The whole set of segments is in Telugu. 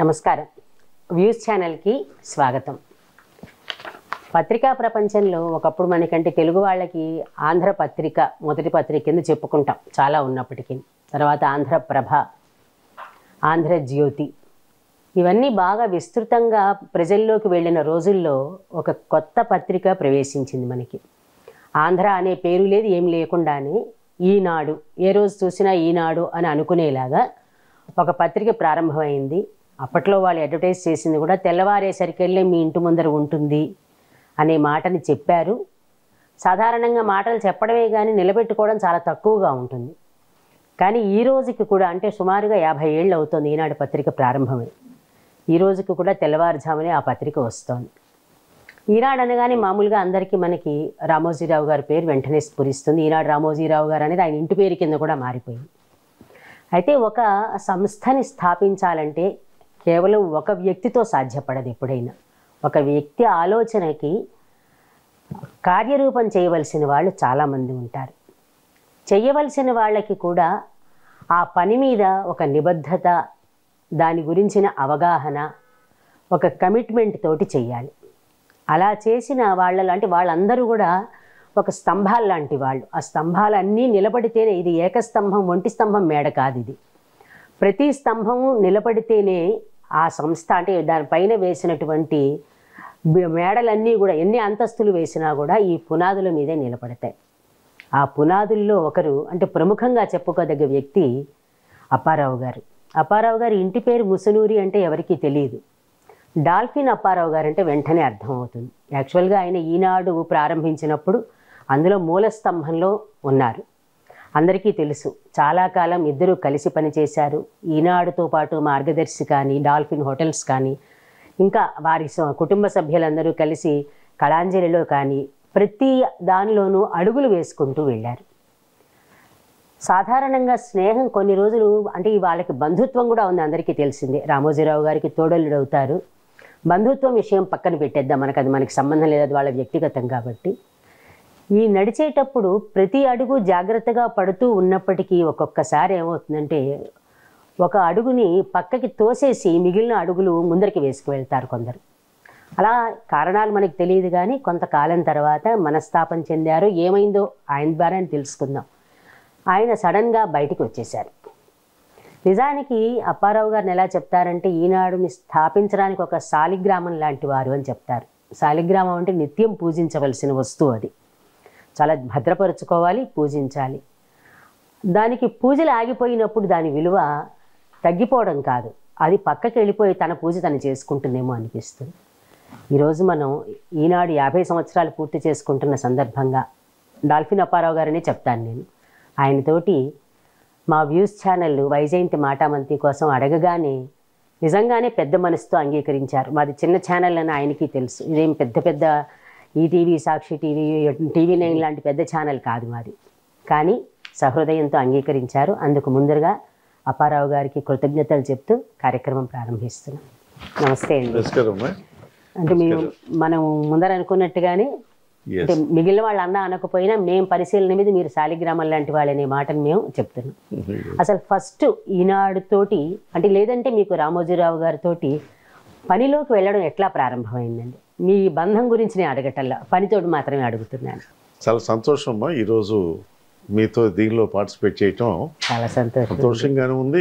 నమస్కారం వ్యూస్ ఛానల్కి స్వాగతం పత్రికా ప్రపంచంలో ఒకప్పుడు మనకంటే తెలుగు వాళ్ళకి ఆంధ్ర పత్రిక మొదటి పత్రిక కింద చెప్పుకుంటాం చాలా ఉన్నప్పటికీ తర్వాత ఆంధ్రప్రభ ఆంధ్రజ్యోతి ఇవన్నీ బాగా విస్తృతంగా ప్రజల్లోకి వెళ్ళిన రోజుల్లో ఒక కొత్త పత్రిక ప్రవేశించింది మనకి ఆంధ్ర అనే పేరు లేదు ఏం లేకుండానే ఈనాడు ఏ రోజు చూసినా ఈనాడు అని అనుకునేలాగా ఒక పత్రిక ప్రారంభమైంది అప్పట్లో వాళ్ళు అడ్వర్టైజ్ చేసింది కూడా తెల్లవారేసరికెళ్ళే మీ ఇంటి ముందర ఉంటుంది అనే మాటని చెప్పారు సాధారణంగా మాటలు చెప్పడమే కానీ నిలబెట్టుకోవడం చాలా తక్కువగా ఉంటుంది కానీ ఈ రోజుకి కూడా అంటే సుమారుగా యాభై ఏళ్ళు అవుతుంది ఈనాడు పత్రిక ప్రారంభమై ఈ రోజుకి కూడా తెల్లవారుజామునే ఆ పత్రిక వస్తోంది ఈనాడు అనగానే మామూలుగా అందరికీ మనకి రామోజీరావు గారి పేరు వెంటనే స్ఫురిస్తుంది ఈనాడు రామోజీరావు గారు అనేది ఆయన ఇంటి పేరు కింద కూడా మారిపోయింది అయితే ఒక సంస్థని స్థాపించాలంటే కేవలం ఒక వ్యక్తితో సాధ్యపడదు ఎప్పుడైనా ఒక వ్యక్తి ఆలోచనకి కార్యరూపం చేయవలసిన వాళ్ళు చాలామంది ఉంటారు చేయవలసిన వాళ్ళకి కూడా ఆ పని మీద ఒక నిబద్ధత దాని గురించిన అవగాహన ఒక కమిట్మెంట్ తోటి చెయ్యాలి అలా చేసిన వాళ్ళలో అంటే వాళ్ళందరూ కూడా ఒక స్తంభాలు లాంటి వాళ్ళు ఆ స్తంభాలన్నీ నిలబడితేనే ఇది ఏకస్తంభం ఒంటి స్తంభం మేడ కాదు ఇది ప్రతి స్తంభం నిలబడితేనే ఆ సంస్థ అంటే దానిపైన వేసినటువంటి బి- మేడలన్నీ కూడా ఎన్ని అంతస్తులు వేసినా కూడా ఈ పునాదుల మీదే నిలబడతాయి ఆ పునాదుల్లో ఒకరు అంటే ప్రముఖంగా చెప్పుకోదగ్గ వ్యక్తి అప్పారావు గారు అప్పారావు గారి ఇంటి పేరు ముసనూరి అంటే ఎవరికీ తెలియదు డాల్ఫిన్ అప్పారావు గారు అంటే వెంటనే అర్థమవుతుంది యాక్చువల్గా ఆయన ఈనాడు ప్రారంభించినప్పుడు అందులో మూల స్తంభంలో ఉన్నారు అందరికీ తెలుసు చాలా కాలం ఇద్దరు కలిసి పనిచేశారు ఈనాడుతో పాటు మార్గదర్శి కానీ డాల్ఫిన్ హోటల్స్ కానీ ఇంకా వారి స- కుటుంబ సభ్యులందరూ కలిసి కళాంజలిలో కానీ ప్రతి దానిలోనూ అడుగులు వేసుకుంటూ వెళ్ళారు సాధారణంగా స్నేహం కొన్ని రోజులు అంటే ఈ వాళ్ళకి బంధుత్వం కూడా ఉంది అందరికీ తెలిసిందే రామోజీరావు గారికి తోడల్లుడు అవుతారు బంధుత్వం విషయం పక్కన పెట్టేద్దాం మనకు అది మనకి సంబంధం లేదు అది వాళ్ళ వ్యక్తిగతం కాబట్టి ఈ నడిచేటప్పుడు ప్రతి అడుగు జాగ్రత్తగా పడుతూ ఉన్నప్పటికీ ఒక్కొక్కసారి ఏమవుతుందంటే ఒక అడుగుని పక్కకి తోసేసి మిగిలిన అడుగులు ముందరికి వేసుకు వెళ్తారు కొందరు అలా కారణాలు మనకి తెలియదు కానీ కొంతకాలం తర్వాత మనస్తాపం చెందారు ఏమైందో ఆయన ద్వారానే తెలుసుకుందాం ఆయన సడన్గా బయటికి వచ్చేశారు నిజానికి అప్పారావు గారిని ఎలా చెప్తారంటే ఈనాడుని స్థాపించడానికి ఒక శాలిగ్రామం లాంటి వారు అని చెప్తారు శాలిగ్రామం అంటే నిత్యం పూజించవలసిన వస్తువు అది చాలా భద్రపరుచుకోవాలి పూజించాలి దానికి పూజలు ఆగిపోయినప్పుడు దాని విలువ తగ్గిపోవడం కాదు అది పక్కకి వెళ్ళిపోయి తన పూజ తను చేసుకుంటుందేమో అనిపిస్తుంది ఈరోజు మనం ఈనాడు యాభై సంవత్సరాలు పూర్తి చేసుకుంటున్న సందర్భంగా డాల్ఫిన్ అప్పారావు గారనే చెప్తాను నేను ఆయనతోటి మా వ్యూస్ ఛానల్ వైజయంతి మాటామంతి కోసం అడగగానే నిజంగానే పెద్ద మనసుతో అంగీకరించారు మాది చిన్న ఛానల్ అని ఆయనకి తెలుసు ఇదేం పెద్ద పెద్ద ETV Sakshi TV TV nine లాంటి పెద్ద ఛానల్ కాదు మాది కానీ సహృదయంతో అంగీకరించారు అందుకు ముందరగా అప్పారావు గారికి కృతజ్ఞతలు చెప్తూ కార్యక్రమం ప్రారంభిస్తున్నాం నమస్తే అండి నమస్కారం అంటే మీరు మనం ముందర అనుకున్నట్టుగానే అంటే మిగిలిన వాళ్ళు అన్నా అనకపోయినా మేము పరిశీలన మీద మీరు శాలిగ్రామం లాంటి వాళ్ళనే మాటను మేము చెప్తున్నాం అసలు ఫస్ట్ ఈనాడుతోటి అంటే లేదంటే మీకు రామోజీరావు గారితోటి పనిలోకి వెళ్ళడం ఎట్లా ప్రారంభమైందండి మీ బంధం గురించి నేను అడగటల్లా పనితోటి మాత్రమే అడుగుతున్నాను చాలా సంతోషం అమ్మా ఈరోజు మీతో దీనిలో పార్టిసిపేట్ చేయటం చాలా సంతోషం సంతోషంగానే ఉంది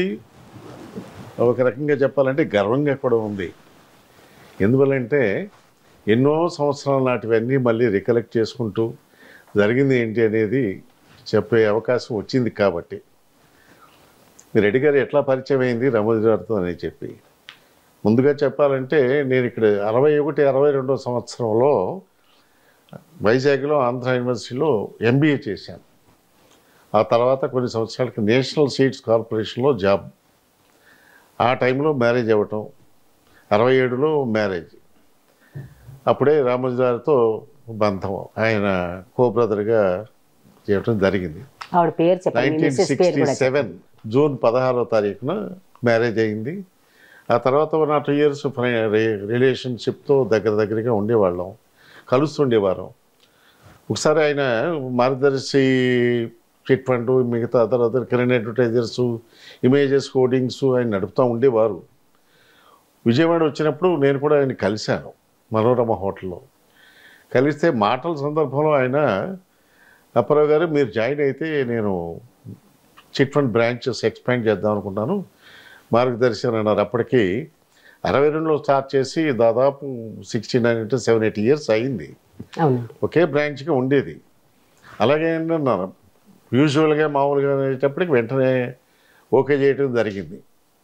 ఒక రకంగా చెప్పాలంటే గర్వంగా కూడా ఉంది ఎందువల్లంటే ఎన్నో సంవత్సరాల నాటివన్నీ మళ్ళీ రికలెక్ట్ చేసుకుంటూ జరిగింది ఏంటి అనేది చెప్పే అవకాశం వచ్చింది కాబట్టి రెడ్డి గారు ఎట్లా పరిచయం అయింది రమోజీ గారితో అని చెప్పి ముందుగా చెప్పాలంటే నేను ఇక్కడ అరవై ఒకటి అరవై రెండో సంవత్సరంలో వైజాగ్లో ఆంధ్ర యూనివర్సిటీలో ఎంబీఏ చేశాను ఆ తర్వాత కొన్ని సంవత్సరాలకి నేషనల్ సీడ్స్ కార్పొరేషన్లో జాబ్ ఆ టైంలో మ్యారేజ్ అవ్వటం అరవై ఏడులో మ్యారేజ్ అప్పుడే రామోజీ గారితో బంధం ఆయన కో బ్రదర్గా చేయటం జరిగింది ఆవిడ పేరు చెప్పండి నైన్టీన్ మిస్సెస్ పేరు సిక్స్టీ కూడా సెవెన్ జూన్ పదహారో తారీఖున మ్యారేజ్ అయింది ఆ తర్వాత నా టూ ఇయర్స్ రిలేషన్షిప్తో దగ్గర దగ్గరగా ఉండేవాళ్ళం కలుస్తుండేవారం ఒకసారి ఆయన మార్గదర్శి చిట్ ఫండ్ మిగతా other other current advertisers images codings ఆయన నడుపుతూ ఉండేవారు విజయవాడ వచ్చినప్పుడు నేను కూడా ఆయన కలిశాను మనోరమ హోటల్లో కలిస్తే మాటల సందర్భంలో ఆయన అప్పారావు గారు మీరు జాయిన్ అయితే నేను చిట్ ఫండ్ బ్రాంచెస్ ఎక్స్పాండ్ చేద్దాం అనుకుంటాను మార్గదర్శనం అన్నారు అప్పటికి అరవై రెండులో స్టార్ట్ చేసి దాదాపు సిక్స్టీ నైన్ అంటే సెవెన్ ఎయిట్ ఇయర్స్ అయింది అవునండి ఒకే బ్రాంచ్గా ఉండేది అలాగే అన్నారు యూజువల్గా మామూలుగా అనేటప్పటికి వెంటనే ఓకే చేయడం జరిగింది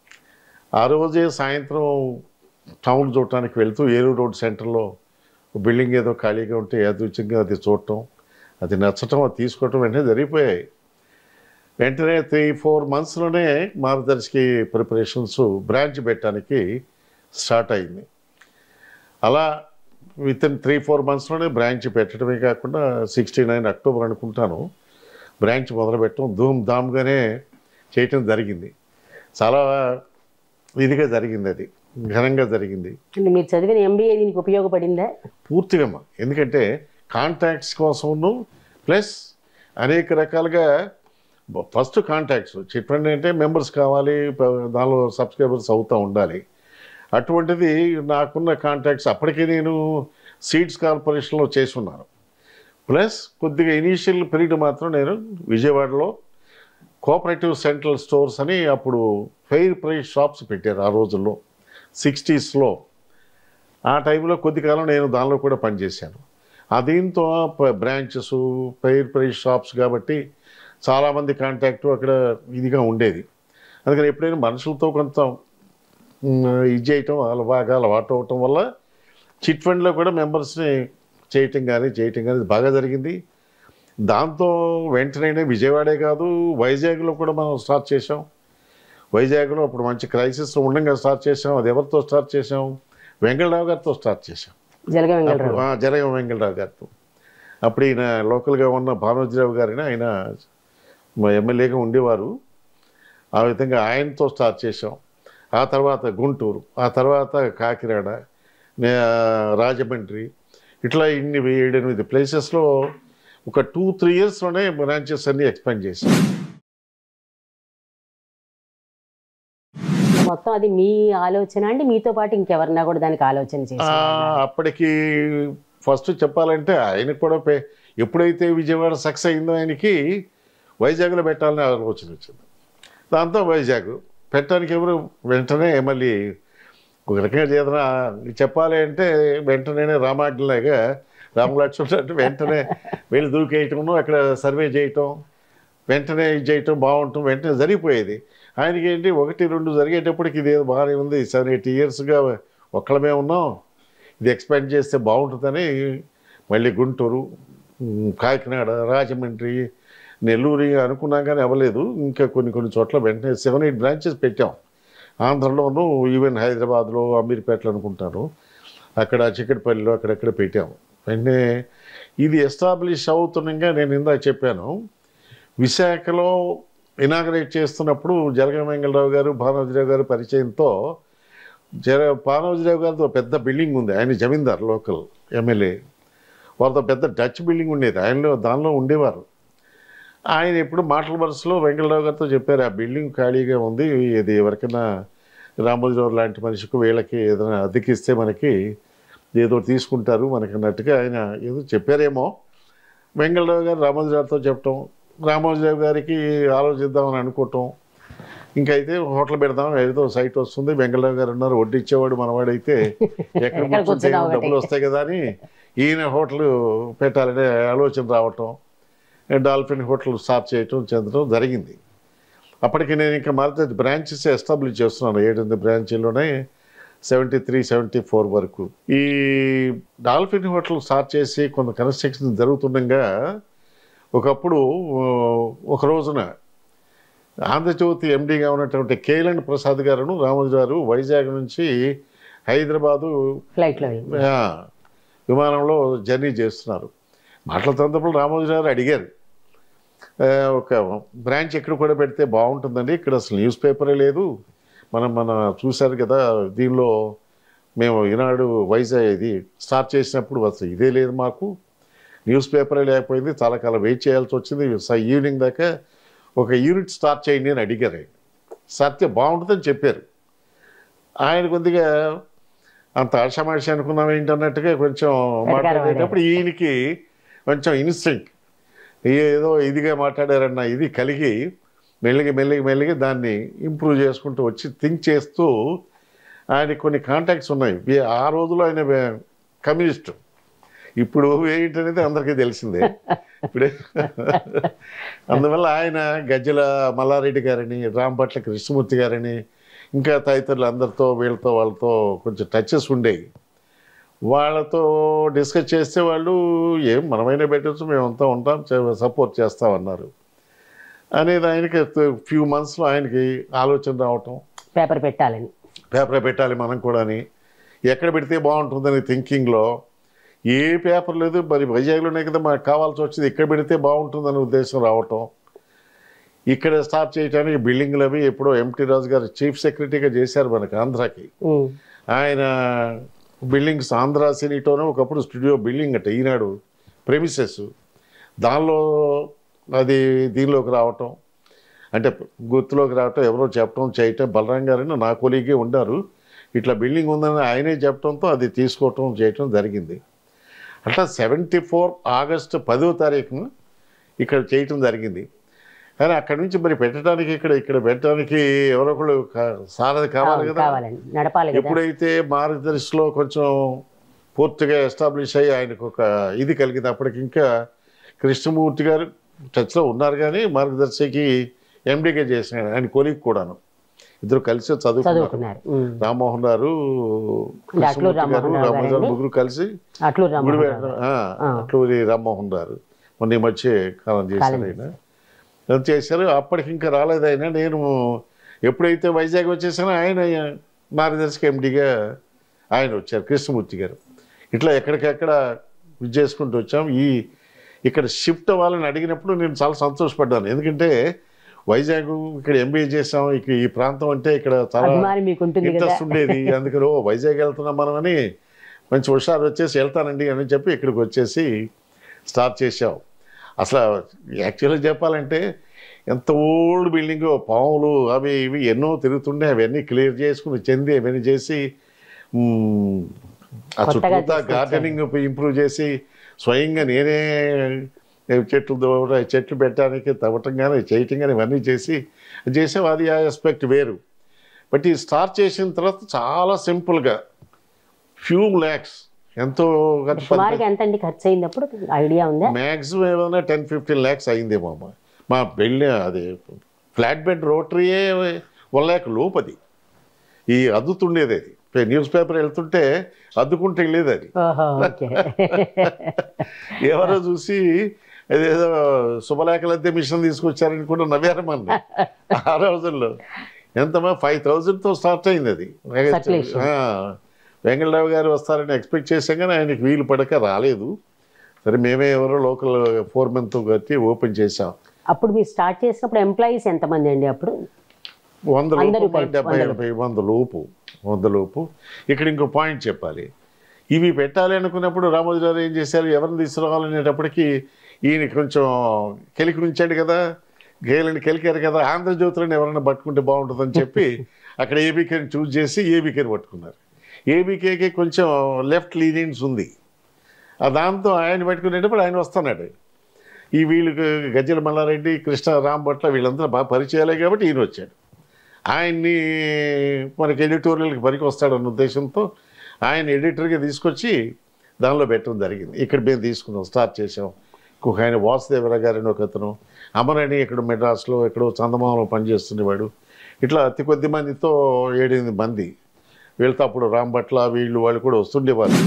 ఆ రోజే సాయంత్రం టౌన్ చూడటానికి వెళ్తూ ఏలూరు రోడ్ సెంటర్లో బిల్డింగ్ ఏదో ఖాళీగా ఉంటే యాదృచ్ఛంగా అది చూడటం అది నచ్చటం అది తీసుకోవటం వెంటనే జరిగిపోయాయి వెంటనే త్రీ ఫోర్ మంత్స్లోనే మార్గదర్శికి ప్రిపరేషన్స్ బ్రాంచ్ పెట్టడానికి స్టార్ట్ అయింది అలా విత్ ఇన్ త్రీ ఫోర్ మంత్స్లోనే బ్రాంచ్ పెట్టడమే కాకుండా సిక్స్టీ నైన్ అక్టోబర్ అనుకుంటాను బ్రాంచ్ మొదలుపెట్టడం ధూమ్ ధామ్గానే చేయటం జరిగింది చాలా ఇదిగా జరిగింది అది ఘనంగా జరిగింది అంటే మీరు చదివిన ఎంబీఏ దీనికి ఉపయోగపడిందా పూర్తిగా అమ్మా. ఎందుకంటే కాంటాక్ట్స్ కోసము ప్లస్ అనేక రకాలుగా ఫస్ట్ కాంటాక్ట్స్ చిట్ ఫండ్ అంటే మెంబర్స్ కావాలి ప- దానిలో సబ్స్క్రైబర్స్ అవుతూ ఉండాలి అటువంటిది నాకున్న కాంటాక్ట్స్ అప్పటికే నేను సీడ్స్ కార్పొరేషన్లో చేసి ఉన్నాను ప్లస్ కొద్దిగా ఇనీషియల్ పీరియడ్ మాత్రం నేను విజయవాడలో కోఆపరేటివ్ సెంట్రల్ స్టోర్స్ అని అప్పుడు ఫెయిర్ ప్రైస్ షాప్స్ పెట్టారు ఆ రోజుల్లో సిక్స్టీస్లో ఆ టైంలో కొద్ది కాలం నేను దానిలో కూడా పనిచేశాను ఆ దీంతో బ్రాంచెస్ ఫెయిర్ ప్రైస్ షాప్స్ కాబట్టి చాలామంది కాంటాక్ట్ అక్కడ ఇదిగా ఉండేది అందుకని ఎప్పుడైనా మనుషులతో కొంత మ్, ఇది చేయటం వాళ్ళ బాగా అలవాటు అవటం వల్ల చిట్ ఫండ్లో కూడా మెంబర్స్ని చేయటం కానీ చేయటం కానీ బాగా జరిగింది దాంతో వెంటనే విజయవాడే కాదు వైజాగ్లో కూడా మనం స్టార్ట్ చేసాం వైజాగ్లో అప్పుడు మంచి క్రైసిస్ ఉండగా స్టార్ట్ చేసాం అది ఎవరితో స్టార్ట్ చేసాం వెంకటరావు గారితో స్టార్ట్ చేసాం జలగ వెంగళరావు ఆ, జరగం వెంకటరావు గారితో అప్పుడు ఈయన లోకల్గా ఉన్న భానోజీరావు గారిని ఆయన మా ఎమ్మెల్యేగా ఉండేవారు ఆ విధంగా ఆయనతో స్టార్ట్ చేసాం ఆ తర్వాత గుంటూరు ఆ తర్వాత కాకినాడ నే- రాజమండ్రి ఇట్లా ఇన్ని ఏడెనిమిది ప్లేసెస్లో ఒక టూ త్రీ ఇయర్స్లోనే బ్రాంచెస్ అన్ని ఎక్స్పాండ్ చేసాం మొత్తం అది మీ ఆలోచన అండి మీతో పాటు ఇంకెవరన్నా కూడా దానికి ఆలోచన ఆ, చేశారు అప్పటికి ఫస్ట్ చెప్పాలంటే ఆయనకు కూడా పే- ఎప్పుడైతే విజయవాడ సక్సెస్ అయిందో ఆయనకి వైజాగ్లో పెట్టాలని ఆలోచన వచ్చింది దాంతో వైజాగ్ పెట్టడానికి ఎవరు వెంటనే మళ్ళీ ఒక రకంగా ఏదైనా చెప్పాలి అంటే వెంటనే రామాజ్ఞలాగా రామలక్ష్మణ్ అంటే వెంటనే వెళ్ళి దూకేయటం అక్కడ సర్వే చేయటం వెంటనే ఇది చేయటం బాగుంటాం వెంటనే జరిగిపోయేది ఆయనకి ఏంటి ఒకటి రెండు జరిగేటప్పటికి ఇది ఏదో బాగానే ఉంది సెవెన్ ఎయిట్ ఇయర్స్గా ఒక్కడమే ఉన్నాం ఇది ఎక్స్పాండ్ చేస్తే బాగుంటుందని మళ్ళీ గుంటూరు ఉమ్, కాకినాడ రాజమండ్రి నెల్లూరు అనుకున్నాం కానీ అవ్వలేదు ఇంకా కొన్ని కొన్ని చోట్ల వెంటనే సెవెన్ ఎయిట్ బ్రాంచెస్ పెట్టాం ఆంధ్రలోను ఈవెన్ హైదరాబాద్లో అమీర్పేటలో అనుకుంటాను అక్కడ చిక్కటిపల్లిలో అక్కడక్కడ పెట్టాము వెంటనే ఇది ఎస్టాబ్లిష్ అవుతుండగా నేను ఇందాక చెప్పాను విశాఖలో ఇనాగరేట్ చేస్తున్నప్పుడు జలగం వెంగళరావు గారు భానోజీరావు గారు పరిచయంతో జర భానోజీరావు గారితో పెద్ద బిల్డింగ్ ఉంది ఆయన జమీందార్ లోకల్ ఎమ్మెల్యే వారితో పెద్ద డచ్ బిల్డింగ్ ఉండేది ఆయనలో దానిలో ఉండేవారు ఆయన ఎప్పుడు మాటల వరుసలో వెంకటరావు గారితో చెప్పారు ఆ బిల్డింగ్ ఖాళీగా ఉంది ఇది ఎవరికైనా రామోజీరావు లాంటి మనిషికి వీళ్ళకి ఏదైనా అద్దెకిస్తే మనకి ఏదో తీసుకుంటారు మనకి అన్నట్టుగా ఆయన ఏదో చెప్పారేమో వెంకటరావు గారు రామోజీరావుతో చెప్పటం రామోజీరావు గారికి ఆలోచిద్దామని అనుకోవటం ఇంకైతే హోటల్ పెడదాం ఏదో సైట్ వస్తుంది వెంకటరావు గారు ఉన్నారు వడ్డిచ్చేవాడు మనవాడైతే ఎక్కడ ఎక్కడ కూర్చుంటే కూర్చున్నా ఒకటే. డబ్బులు వస్తాయి కదా అని ఈయన హోటల్ పెట్టాలనే ఆలోచన రావటం డాల్ఫిన్ హోటల్ స్టార్ట్ చేయటం చెందడం జరిగింది అప్పటికి నేను ఇంకా మరింత బ్రాంచెస్ ఎస్టాబ్లిష్ చేస్తున్నాను ఏడెనిమిది బ్రాంచీలోనే సెవెంటీ త్రీ సెవెంటీ ఫోర్ వరకు ఈ డాల్ఫిన్ హోటల్ స్టార్ట్ చేసి కొంత కన్స్ట్రక్షన్ జరుగుతుండగా ఒకప్పుడు ఆ, ఒక రోజున ఆంధ్రజ్యోతి ఎండీగా ఉన్నటువంటి కేలన్ ప్రసాద్ గారును రామోజీ గారు వైజాగ్ నుంచి హైదరాబాదు ఫ్లైట్లో వెళ్ళి ఆ, విమానంలో జర్నీ చేస్తున్నారు మాట్లాడుతున్నప్పుడు రామోజీ గారు అడిగారు ఆ, ఒక బ్రాంచ్ ఎక్కడ కూడా పెడితే బాగుంటుందండి ఇక్కడ అసలు న్యూస్ పేపరే లేదు మనం మన చూశారు కదా దీనిలో మేము ఈనాడు వైజాగ్ ఇది స్టార్ట్ చేసినప్పుడు అసలు ఇదే లేదు మాకు న్యూస్ పేపరే లేకపోయింది చాలా కాలం వెయిట్ చేయాల్సి వచ్చింది స- ఈవినింగ్ దాకా ఒక యూనిట్ స్టార్ట్ చేయండి అని అడిగారు ఆయన సత్య బాగుంటుందని చెప్పారు ఆయన కొద్దిగా అంత ఆషామాషి అనుకున్నాం ఏంటన్నట్టుగా కొంచెం మాట్లాడేటప్పుడు ఈయనకి కొంచెం ఇన్స్టింక్ట్ ఏదో ఇదిగా మాట్లాడారన్న ఇది కలిగి మెల్లిగి మెల్లిగి మెల్లిగి దాన్ని ఇంప్రూవ్ చేసుకుంటూ వచ్చి థింక్ చేస్తూ ఆయన కొన్ని కాంటాక్ట్స్ ఉన్నాయి వీ- ఆ రోజులో ఆయన వే- కమ్యూనిస్టు ఇప్పుడు ఏంటనేది అందరికీ తెలిసిందే ఇప్పుడే అందువల్ల ఆయన గజ్జల మల్లారెడ్డి గారని రాంపట్ల కృష్ణమూర్తి గారని ఇంకా తదితరులు అందరితో వీళ్ళతో వాళ్ళతో కొంచెం టచెస్ ఉండేవి వాళ్ళతో డిస్కస్ చేస్తే వాళ్ళు ఏం మనమైనా పెట్టచ్చు మేమంతా ఉంటాం సపోర్ట్ చేస్తామన్నారు అనేది ఆయనకి ఫ్యూ మంత్స్లో ఆయనకి ఆలోచన రావటం పేపర్ పెట్టాలని పేపర్ పెట్టాలి మనం కూడాని ఎక్కడ పెడితే బాగుంటుందని థింకింగ్లో ఏ పేపర్ లేదు మరి వైజాగ్లోనే కదా మనకు కావాల్సి వచ్చింది ఇక్కడ పెడితే బాగుంటుందనే ఉద్దేశం రావటం ఇక్కడ స్టార్ట్ చేయడానికి బిల్డింగ్లు అవి ఎప్పుడో ఎంటీ రాజు గారు చీఫ్ సెక్రటరీగా చేశారు మనకి ఆంధ్రాకి ఉమ్. ఆయన బిల్డింగ్స్ ఆంధ్ర సినీటోనే ఒకప్పుడు స్టూడియో బిల్డింగ్ అట ఈనాడు ప్రెమిసెస్ దానిలో అది దీనిలోకి రావటం అంటే గుర్తులోకి రావటం ఎవరో చెప్పటం చేయటం బలరాం గారని నా కొలీగే ఉండారు ఇట్లా బిల్డింగ్ ఉందని ఆయనే చెప్పడంతో అది తీసుకోవటం చేయటం జరిగింది అట్లా సెవెంటీ ఫోర్ ఆగస్టు పదో తారీఖున ఇక్కడ చేయటం జరిగింది కానీ అక్కడి నుంచి మరి పెట్టడానికి ఇక్కడ ఇక్కడ పెట్టడానికి ఎవరో ఒకళ్ళు కా- సారథి కావాలి అవును, కదా కావాలండి నడపాలి కదా ఎప్పుడైతే మార్గదర్శిలో కొంచెం పూర్తిగా ఎస్టాబ్లిష్ అయ్యి ఆయనకు ఒక ఇది కలిగింది అప్పటికి ఇంకా కృష్ణమూర్తి గారు టచ్లో ఉన్నారు కానీ మార్గదర్శికి ఎండిగా చేసిన ఆయన కొలిక్ కూడాను ఇద్దరు కలిసి చదువుకున్నారు చదువుకున్నారు ఉమ్. రామ్మోహన్ గారు అంటే అట్లూరి కృష్ణమూర్తి గారు రామ్మోహన్ రావు రామ్మోహన్ గారు గారండి? ముగ్గురు కలిసి అట్లూరు రామ్మోహన్ గుడివేట రావు. ఆ, ఆ. అట్లూరి రామ్మోహన్ గారు మొన్న ఈ మధ్య కాలం చేశారు కాలం ఆయన అది చేశారు అప్పటికి ఇంకా రాలేదు ఆయన నేను ఎప్పుడైతే వైజాగ్ వచ్చేసానో ఆయన మార్గదర్శక ఎండిగా ఆయన వచ్చారు కృష్ణమూర్తి గారు ఇట్లా ఎక్కడికెక్కడ ఇది చేసుకుంటూ వచ్చాం ఈ ఇక్కడ షిఫ్ట్ అవ్వాలని అడిగినప్పుడు నేను చాలా సంతోషపడ్డాను ఎందుకంటే వైజాగ్ ఇక్కడ ఎంబీఏ చేసాం ఇక్కడ ఈ ప్రాంతం అంటే ఇక్కడ చాలా అభిమానం మీకు ఉంటుంది కదా ఇంట్రెస్ట్ ఉండేది అందుకని ఓ వైజాగ్ వెళ్తున్నాం మనం అని మంచి హుషారు వచ్చేసి వెళ్తానండి అని చెప్పి ఇక్కడికి వచ్చేసి స్టార్ట్ చేసాం అసలు యాక్చువల్గా చెప్పాలంటే ఎంత ఓల్డ్ బిల్డింగ్ పాములు అవి ఇవి ఎన్నో తిరుగుతుండే అవన్నీ క్లియర్ చేసుకుని చెంది అవన్నీ చేసి మ్, ఆ కొత్తగా చుట్టూ తీసుకొచ్చారు. గార్డెనింగ్ ఇంప్రూవ్ చేసి స్వయంగా నేనే చెట్లు దూర చెట్లు పెట్టడానికి తవ్వటం కానీ చేయటం కానీ ఇవన్నీ చేసి చేసాం అది ఆ ఆస్పెక్ట్ వేరు బట్ ఈ స్టార్ట్ చేసిన తర్వాత చాలా సింపుల్గా ఫ్యూ ల్యాక్స్ ఎంతో సుమారుగా ఎంత అండి ఖర్చు అయింది అప్పుడు ఐడియా ఉందా మ్యాక్సిమం ఏమైనా టెన్ ఫిఫ్టీన్ ల్యాక్స్ అయిందేమో అమ్మ మా పెళ్ళి అది ఫ్లాట్ బెడ్ రోటరీయే వన్ ల్యాక్ లోపు అది ఈ అద్దుతుండేది అది న్యూస్ పేపర్ వెళ్తుంటే అద్దుకుంటే వెళ్ళేది అది ఓహో ఓకే ఎవరో చూసి ఏదేదో శుభలేఖలు అద్దె మిషన్ తీసుకొచ్చారని కూడా నవ్వారు మన ఆ రోజుల్లో ఎంతమా ఫైవ్ థౌజండ్తో స్టార్ట్ అయింది అది Circulation. ఆ, వెంకటరావు గారు వస్తారని ఎక్స్పెక్ట్ చేశాం కానీ ఆయనకి వీలు పడక రాలేదు సరే మేమే ఎవరో లోకల్ ఫోర్మెన్తో కట్టి ఓపెన్ చేసాం అప్పుడు మీరు స్టార్ట్ చేసినప్పుడు ఎంప్లాయీస్ ఎంతమంది అండి అప్పుడు వంద అందరూ లోపు కలిపి, డెబ్బై వంద ఎనభై వంద లోపు వంద లోపు ఇక్కడ ఇంకో పాయింట్ చెప్పాలి ఇవి పెట్టాలి అనుకున్నప్పుడు రామోజీరావు ఏం చేశారు ఎవరిని తీసుకురావాలనేటప్పటికీ ఈయన కొంచెం కెలికి ఉంచాడు కదా గేలని కెలికారు కదా ఆంధ్రజ్యోతులను ఎవరైనా పట్టుకుంటే బాగుంటుందని చెప్పి అక్కడ ఏబీకేని చూస్ చేసి ఏబీకేని పట్టుకున్నారు ఏబీకేకి కొంచెం లెఫ్ట్ లీనియన్స్ ఉంది ఆ దాంతో ఆయన పెట్టుకునేటప్పుడు ఆయన వస్తున్నాడు ఈ వీళ్ళకి గజ్జల మల్లారెడ్డి కృష్ణ రాంభట్ల వీళ్ళందరూ బాగా పరిచయాలే కాబట్టి ఈయన వచ్చాడు ఆయన్ని మనకి ఎడిటోరియల్కి పనికి వస్తాడన్న ఉద్దేశంతో ఆయన ఎడిటర్గా తీసుకొచ్చి దానిలో పెట్టడం జరిగింది ఇక్కడ మేము తీసుకున్నాం స్టార్ట్ చేసాం ఇంకొక ఆయన వాసుదేవర గారిని ఒక అతను అమరణి ఇక్కడ మెడ్రాస్లో ఎక్కడో చందమామలో పనిచేస్తుండేవాడు ఇట్లా అతి కొద్ది మందితో ఏడెనిమిది మంది వీళ్ళతో అప్పుడు రాంభట్ల వీళ్ళు వాళ్ళు కూడా వస్తుండేవాళ్ళు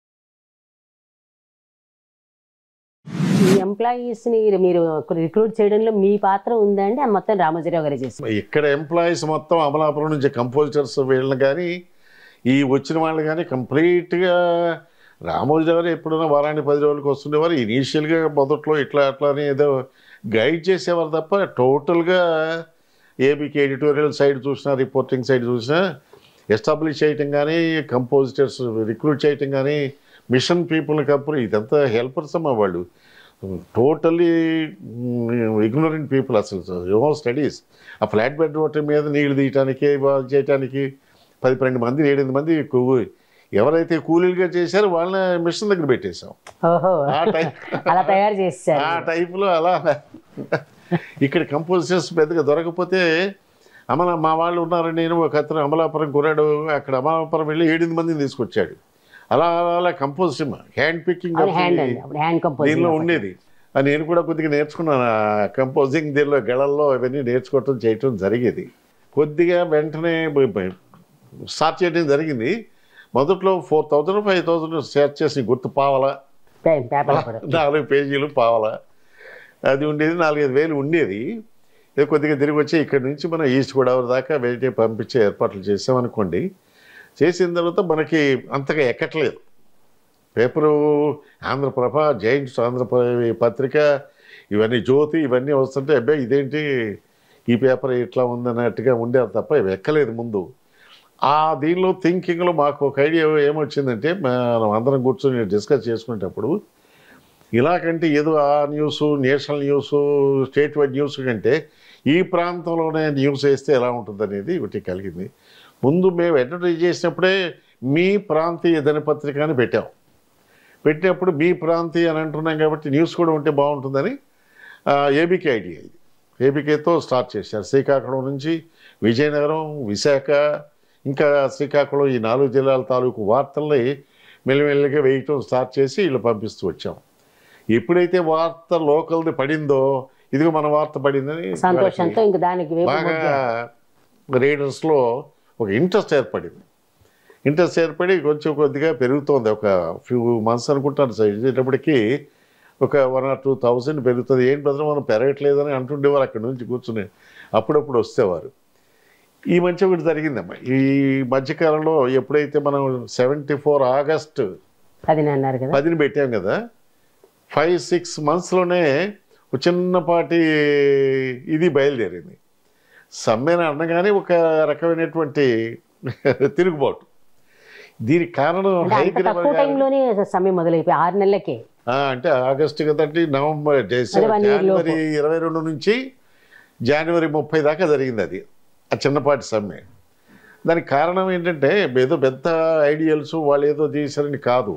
ఈ ఎంప్లాయీస్ ని మీరు రిక్రూట్ చేయడంలో మీ పాత్ర ఉందా అండి ఆ మొత్తం రామోజీరావు గారు చేసి ఇక్కడ ఎంప్లాయీస్ మొత్తం అమలాపురం నుంచి కంపోజర్స్ వీళ్ళని కానీ ఈ వచ్చిన వాళ్ళు కానీ కంప్లీట్గా రామోజీ గారు ఎప్పుడైనా వారానికి పది రోజులకు వస్తుండేవారు ఇనీషియల్గా మొదట్లో ఇట్లా అట్లా అని ఏదో గైడ్ చేసేవారు తప్ప టోటల్గా ఏబీకి ఎడిటోరియల్ సైడ్ చూసినా రిపోర్టింగ్ సైడ్ చూసినా ఎస్టాబ్లిష్ చేయటం కానీ కంపోజిటర్స్ రిక్రూట్ చేయటం కానీ మిషన్ పీపుల్ని కప్పుడు ఇదంతా హెల్పర్స్ అమ్మా వాళ్ళు టోటల్లీ ఇగ్నోరెంట్ పీపుల్ అసలు నో స్టడీస్ ఆ ఫ్లాట్ బెడ్ రోడ్డు మీద నీళ్లు తీయటానికి వాళ్ళు చేయటానికి పది పన్నెండు మంది ఏడెనిమిది మంది కూ- ఎవరైతే కూలీలుగా చేశారో వాళ్ళని మిషన్ దగ్గర పెట్టేశాం ఓహో ఆ టైం అలా తయారు చేస్తారు ఆ టైపులో అలా ఇక్కడ కంపోజిషన్స్ పెద్దగా దొరకకపోతే అమల మా వాళ్ళు ఉన్నారు నేను ఒక అతను అమలాపురం కురాడు అక్కడ అమలాపురం వెళ్ళి ఏడెనిమిది మందిని తీసుకొచ్చాడు అలా అలా అలా కంపోజిషన్ హ్యాండ్ పికింగ్ అది హ్యాండ్ అండి అప్పుడు హ్యాండ్ కంపోజ్ దీనిలో ఉండేది ఆ నేను కూడా కొద్దిగా నేర్చుకున్నాను ఆ కంపోజింగ్ దీనిలో గళల్లో ఇవన్నీ నేర్చుకోవటం చేయటం జరిగేది కొద్దిగా వెంటనే బ- బ- స్టార్ట్ చేయడం జరిగింది మొదట్లో four thousand five thousand share చేసి గుర్తు పావాలా పేపర్ కూడా నాలుగు పేజీలు పావాలా అది ఉండేది నాలుగైదు వేలు ఉండేది ఇది కొద్దిగా తిరిగి వచ్చి ఇక్కడ నుంచి మనం ఈస్ట్ గోదావరి దాకా వెయిటే పంపించే ఏర్పాట్లు చేసామనుకోండి చేసిన తర్వాత మనకి అంతగా ఎక్కట్లేదు పేపరు ఆంధ్రప్రభ జైంట్స్ ఆంధ్రప్రభ పత్రిక ఇవన్నీ జ్యోతి ఇవన్నీ వస్తుంటే అబ్బాయి ఇదేంటి ఈ పేపర్ ఇట్లా ఉందన్నట్టుగా ఉండేది తప్ప ఇవి ఎక్కలేదు ముందు ఆ దీనిలో థింకింగ్లో మాకు ఒక ఐడియా ఏమొచ్చిందంటే మనం అందరం కూర్చొని డిస్కస్ చేసుకునేటప్పుడు ఇలాగంటే ఏదో ఆ news national news state wide news కంటే ఈ ప్రాంతంలోనే న్యూస్ వేస్తే ఎలా ఉంటుంది అనేది ఒకటి కలిగింది ముందు మేము అడ్వర్టైజ్ చేసినప్పుడే మీ ప్రాంతీయ దినపత్రిక అని పెట్టాం పెట్టినప్పుడు మీ ప్రాంతీయ అని అంటున్నాం కాబట్టి న్యూస్ కూడా ఉంటే బాగుంటుందని ఏబీకే ఐడియా ఇది ఏబీకేతో స్టార్ట్ చేశారు శ్రీకాకుళం నుంచి విజయనగరం విశాఖ ఇంకా శ్రీకాకుళం ఈ నాలుగు జిల్లాల తాలూకు వార్తల్ని మెల్లిమెల్లిగా వేయటం స్టార్ట్ చేసి వీళ్ళు పంపిస్తూ వచ్చాం ఎప్పుడైతే వార్త లోకల్ది పడిందో ఇదిగో మన వార్త పడిందని సంతోషంతో ఇంక దానికి వైపు బాగా మొగ్గారు. రీడర్స్లో ఒక ఇంట్రెస్ట్ ఏర్పడింది ఇంట్రెస్ట్ ఏర్పడి కొంచెం కొద్దిగా పెరుగుతోంది ఒక ఫ్యూ మంత్స్ అనుకుంటాను సార్ ఇచ్చేటప్పటికి ఒక వన్ ఆర్ టూ థౌసండ్ పెరుగుతుంది ఏంటి బ్రదర్ మనం పెరగట్లేదని అంటుండేవారు అక్కడ నుంచి కూర్చుని అప్పుడప్పుడు వస్తేవారు ఈ మంచి ఒకటి జరిగిందమ్మా ఈ మధ్యకాలంలో ఎప్పుడైతే మనం సెవెంటీ ఫోర్ ఆగస్ట్ పదిని అన్నారు కదా పదిని పెట్టాం కదా ఫైవ్ సిక్స్ మంత్స్లోనే ఒక చిన్నపాటి ఇది బయలుదేరింది సమ్మెన అనగానే ఒక రకమైనటువంటి తిరుగుబాటు దీనికి కారణం అంటే అంత హైగ్రీవ తక్కువ టైంలోనే సమయం మొదలైపోయి ఆరు నెలలకే ఆ, అంటే ఆగస్టు కదండి నవంబర్ డిసెంబర్ one year లోపు. జనవరి ఇరవై రెండు నుంచి జనవరి ముప్పై దాకా జరిగింది అది ఆ చిన్నపాటి సమ్మె దానికి కారణం ఏంటంటే ఏదో పెద్ద ఐడియల్స్ వాళ్ళు ఏదో చేశారని కాదు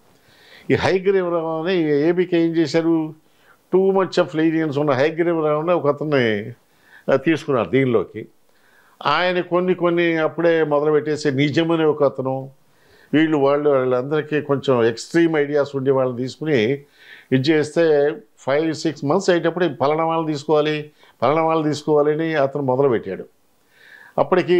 ఈ హైగ్రీవరావు అని ఏబీకి ఏం చేశారు టూ మచ్ ఆఫ్ లీనియన్స్ ఉన్న హైగ్రీవరావు అని ఒక అతన్ని ఆ, తీసుకున్నారు దీనిలోకి ఆయన కొన్ని కొన్ని అప్పుడే మొదలుపెట్టేసి నిజమని ఒక అతను వీళ్ళు వాళ్ళు వాళ్ళందరికీ కొంచెం ఎక్స్ట్రీమ్ ఐడియాస్ ఉండే వాళ్ళని తీసుకుని ఇది చేస్తే ఫైవ్ సిక్స్ మంత్స్ అయ్యేటప్పుడు పలానా వాళ్ళు తీసుకోవాలి పలానా వాళ్ళు తీసుకోవాలి అని అతను మొదలుపెట్టాడు అప్పటికి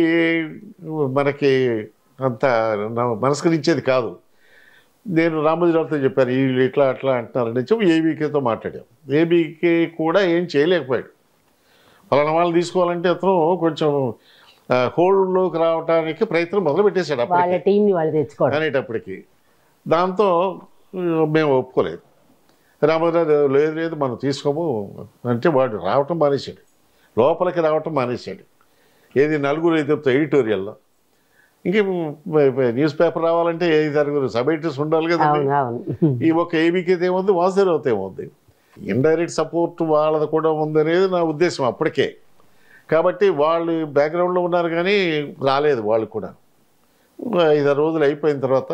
మనకి అంత నా- మనస్కరించేది కాదు నేను రామోజీరావుతో చెప్పాను వీళ్ళు ఇట్లా అట్లా అంటున్నారని చెప్పి ఏబీకేతో మాట్లాడాం ఏబీకే కూడా ఏం చేయలేకపోయాడు పలానా వాళ్ళు తీసుకోవాలంటే అతను కొంచెం హోల్డ్లోకి రావడానికి ప్రయత్నం మొదలు పెట్టేశాడు వాళ్ళ అప్పటికి టీంని వాళ్ళు తెచ్చుకోవడం అనేటప్పటికి దాంతో ఆ, మేము ఒప్పుకోలేదు రామారావు లేదు లేదు మనం తీసుకోము అంటే వాడు రావటం మానేశాడు లోపలికి రావటం మానేశాడు ఏది నలుగురు ఐదు ఎడిటోరియల్లో ఇంక న్యూస్ పేపర్ రావాలంటే ఐదు ఆరుగురు సబ్ ఎడిటర్స్ ఉండాలి కదా అవును అవును ఈ ఒక ఏబీకి ఏముంది వాసుదేవత ఏముంది ఇండైరెక్ట్ సపోర్ట్ వాళ్ళది కూడా ఉందనేది నా ఉద్దేశం అప్పటికే కాబట్టి వాళ్ళు బ్యాక్గ్రౌండ్లో ఉన్నారు కానీ రాలేదు వాళ్ళు కూడా ఐదారు రోజులు అయిపోయిన తర్వాత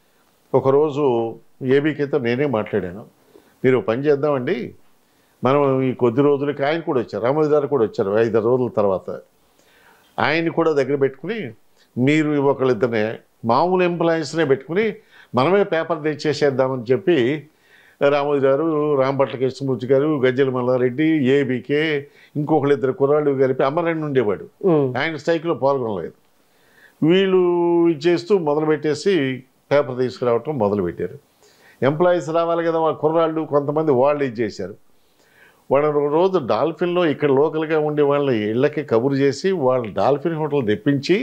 ఒకరోజు ఏబీకేతో నేనే మాట్లాడాను మీరు ఒక పని చేద్దామండి మనం ఈ కొద్ది రోజులకి ఆయన కూడా వచ్చారు రామోజీ గారు కూడా వచ్చారు ఐదారు రోజుల తర్వాత ఆయన్ని కూడా దగ్గర పెట్టుకుని మీరు ఒకళ్ళిద్దరిని మామూలు ఎంప్లాయీస్నే పెట్టుకుని మనమే పేపర్ తెచ్చేసేద్దామని చెప్పి రామోజీ గారు రాంపట్ల కృష్ణమూర్తి గారు గజ్జల మల్లారెడ్డి ఏబీకే ఇంకొకళ్ళు ఇద్దరు కుర్రాళ్ళు కలిపి అమరణ్ ఉండేవాడు ఉమ్. ఆయన స్ట్రైక్లో పాల్గొనలేదు వీళ్ళు ఇది చేస్తూ మొదలుపెట్టేసి పేపర్ తీసుకురావటం మొదలుపెట్టారు ఎంప్లాయీస్ రావాలి కదా వాళ్ళ కుర్రాళ్ళు కొంతమంది వాళ్ళు ఇది చేశారు వాళ్ళ రోజు డాల్ఫిన్లో ఇక్కడ లోకల్గా ఉండే వాళ్ళ ఇళ్ళకి కబురు చేసి వాళ్ళ డాల్ఫిన్ హోటల్ తెప్పించి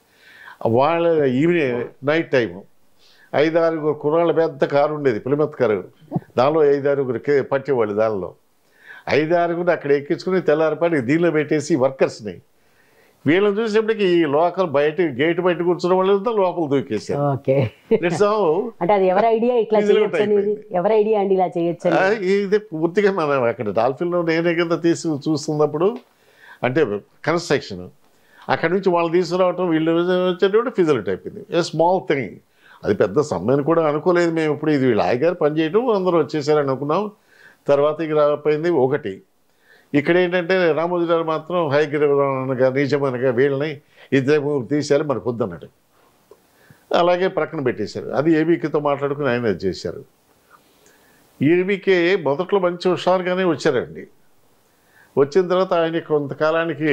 వాళ్ళ ఈవినింగ్ నైట్ టైము ఐదారుగురు కుర్రాళ్ళ పెద్ద కారు ఉండేది పిలిమెత్ కారు దానిలో ఐదారుగురు కే- పట్టేవాళ్ళు దానిలో ఐదారుగురు అక్కడ ఎక్కించుకుని తెల్లారిపాటి దీనిలో పెట్టేసి వర్కర్స్ని వీళ్ళని చూసేప్పటికి ఈ లోకల్ బయట గేట్ బయట కూర్చున్న వాళ్ళంతా లోపల దూకేశారు ఓకే It's all అంటే అది ఎవరి ఐడియా ఇట్లా Easily చేయొచ్చు అనేది అయిపోయింది. ఎవరి ఐడియా అండి ఇలా చేయొచ్చు ఆ, ఇది పూర్తిగా మనం అక్కడ డాల్ఫిన్లో నేనే కింద తీసి చూస్తున్నప్పుడు అంటే కన్స్ట్రక్షన్ అక్కడి నుంచి వాళ్ళు తీసుకురావటం వీళ్ళు వచ్చేటప్పుడు ఫిజల్ట్ అయిపోయింది ఏ స్మాల్ థింగ్ అది పెద్ద సమ్మెని కూడా అనుకోలేదు మేము ఇప్పుడు ఇది వీళ్ళు ఆయగారు పనిచేయటం అందరూ వచ్చేసారని అనుకున్నాం తర్వాత ఇక రాకపోయింది ఒకటి ఇక్కడ ఏంటంటే రామోజీ గారు మాత్రం హైగ్రీవనగా నీచమనగా వీళ్ళని ఇద్దరు తీసేయాలి మనకు వద్దన్నాడు అలాగే ప్రక్కన పెట్టేశారు అది ఏబీకేతో మాట్లాడుకుని ఆయన అది చేశారు ఏబీకే మొదట్లో మంచి హుషారుగానే వచ్చారండి వచ్చిన తర్వాత ఆయన కొంతకాలానికి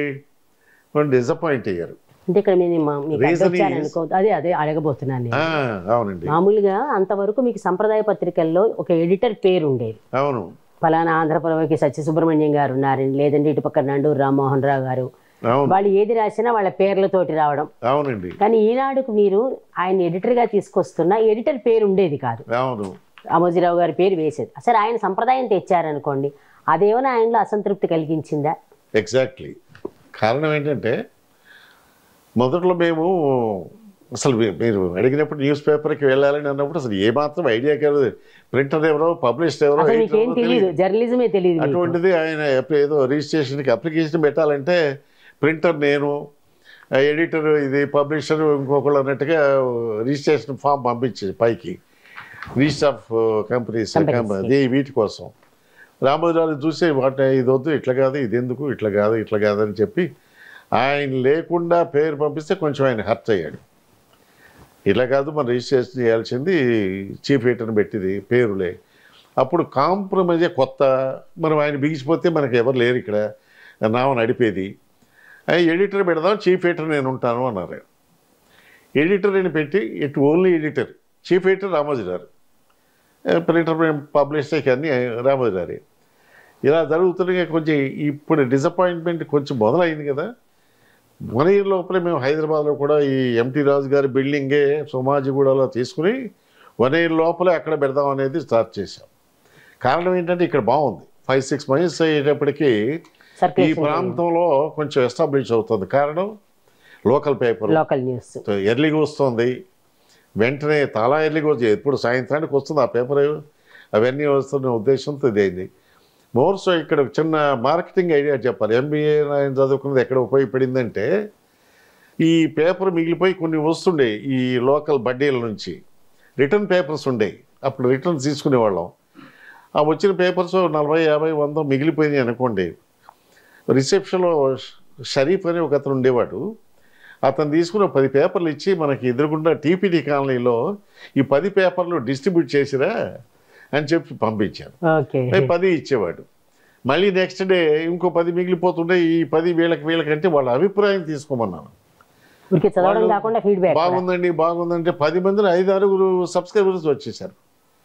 కొంచెం డిసప్పాయింట్ అయ్యారు అంటే ఇక్కడ మీరు మా- మీకు Reason అడ్డొచ్చాను is- అనుకో అదే అదే అడగబోతున్నాను నేను ఆ, అవునండి మామూలుగా అంతవరకు మీకు సంప్రదాయ పత్రికల్లో ఒక ఎడిటర్ పేరు ఉండేది అవును ఫలానా ఆంధ్రప్రభకి సత్యసుబ్రహ్మణ్యం గారు ఉన్నారని లేదంటే ఇటు పక్క నండూరు రామ్మోహన్ రావు గారు అవును వాళ్ళు ఏది రాసినా వాళ్ళ పేర్లతోటి రావడం అవునండి కానీ ఈనాడుకు మీరు ఆయన ఎడిటర్గా తీసుకొస్తున్న ఎడిటర్ పేరు ఉండేది కాదు అవును రామోజీరావు గారి పేరు వేసేది అసలు ఆయన సంప్రదాయం తెచ్చారనుకోండి అదేమైనా ఆయనలో అసంతృప్తి కలిగించిందా ఎగ్జాక్ట్లీ కారణం ఏంటంటే మొదట్లో మేము అసలు మీ- మీరు అడిగినప్పుడు న్యూస్ పేపర్కి వెళ్ళాలని అన్నప్పుడు అసలు ఏమాత్రం ఐడియా కాదు ప్రింటర్ ఎవరో పబ్లిషర్ ఎవరో అసలు editor మీకేం ఎవరో తెలియదు తెలియదు. జర్నలిజమే తెలియదు మీకు. అటువంటిది ఆయన ఎప్ప- ఏదో రిజిస్ట్రేషన్కి అప్లికేషన్ పెట్టాలంటే ప్రింటర్ నేను ఆ ఎడిటర్ ఇది పబ్లిషర్ ఇంకొకళ్ళు అన్నట్టుగా రిజిస్ట్రేషన్ ఫామ్ పంపించేది పైకి రిజిస్టర్ ఆఫ్ కంపెనీస్ Companies. అది వీటి కోసం రామోజీరావు చూసి వాటి ఇది వద్దు ఇట్లా కాదు ఇది ఎందుకు ఇట్లా కాదు ఇట్లా కాదు అని చెప్పి ఆయన లేకుండా పేరు పంపిస్తే కొంచెం ఆయన హర్ట్ అయ్యాడు ఇట్లా కాదు మనం రిజిస్ట్రేషన్ చేయాల్సింది చీఫ్ ఎడిటర్ని పెట్టింది పేరులే అప్పుడు కాంప్రమైజే కొత్త మనం ఆయన బిగిసిపోతే మనకు ఎవరు లేరు ఇక్కడ నామ నడిపేది ఆ ఎడిటర్ పెడదాం చీఫ్ ఎడిటర్ నేను ఉంటాను అన్నారు ఎడిటర్ అని పెట్టి it only editor chief editor Ramoji garu printer publisher అన్నీ రామోజీ గారి ఇలా జరుగుతుండగా కొంచెం ఇప్పుడు డిసప్పాయింట్మెంట్ కొంచెం మొదలైంది కదా వన్ ఇయర్ లోపలే మేము హైదరాబాద్లో కూడా ఈ ఎంటీ రాజు గారి బిల్డింగే సోమాజిగూడలో తీసుకుని వన్ ఇయర్ లోపలే అక్కడ పెడదాం అనేది స్టార్ట్ చేశాం కారణం ఏంటంటే ఇక్కడ బాగుంది ఫైవ్ సిక్స్ మంత్స్ అయ్యేటప్పటికి ఈ Circulation ప్రాంతంలో కొంచెం ఎస్టాబ్లిష్ అవుతుంది కారణం లోకల్ పేపర్ లోకల్ న్యూస్ ఎర్లీగా వస్తుంది వెంటనే చాలా ఎర్లీగా వచ్చి ఎప్పుడు సాయంత్రానికి వస్తుంది ఆ పేపర్ అవన్నీ వస్తున్న ఉద్దేశంతో ఇదైంది మోర్ సో ఇక్కడ ఒక చిన్న మార్కెటింగ్ ఐడియా చెప్పాలి ఎంబీఏ ఆయన చదువుకున్నది ఎక్కడ ఉపయోగపడిందంటే ఈ పేపర్ మిగిలిపోయి కొన్ని వస్తుండే ఈ లోకల్ బడ్డీల నుంచి రిటర్న్ పేపర్స్ ఉండేవి అప్పుడు రిటర్న్ తీసుకునేవాళ్ళం ఆ వచ్చిన పేపర్స్ నలభై యాభై వంద మిగిలిపోయినాయి అనుకోండి రిసెప్షన్లో షరీఫ్ అని ఒక అతను ఉండేవాడు అతను తీసుకున్న పది పేపర్లు ఇచ్చి మనకి ఎదురుగుండా టీపీటీ కాలనీలో ఈ పది పేపర్లు డిస్ట్రిబ్యూట్ చేసిరా అని చెప్పి పంపించాను ఓకే అవి పది ఇచ్చేవాడు మళ్ళీ నెక్స్ట్ డే ఇంకో పది మిగిలిపోతుండే ఈ పది వీళ్ళకి వీళ్ళకంటే వాళ్ళ అభిప్రాయం తీసుకోమన్నాను ఊరికే చదవడం వాళ్ళు కాకుండా ఫీడ్బ్యాక్ బాగుందండి బాగుందంటే పది మందిని ఐదు ఆరుగురు సబ్స్క్రైబర్స్ వచ్చేసారు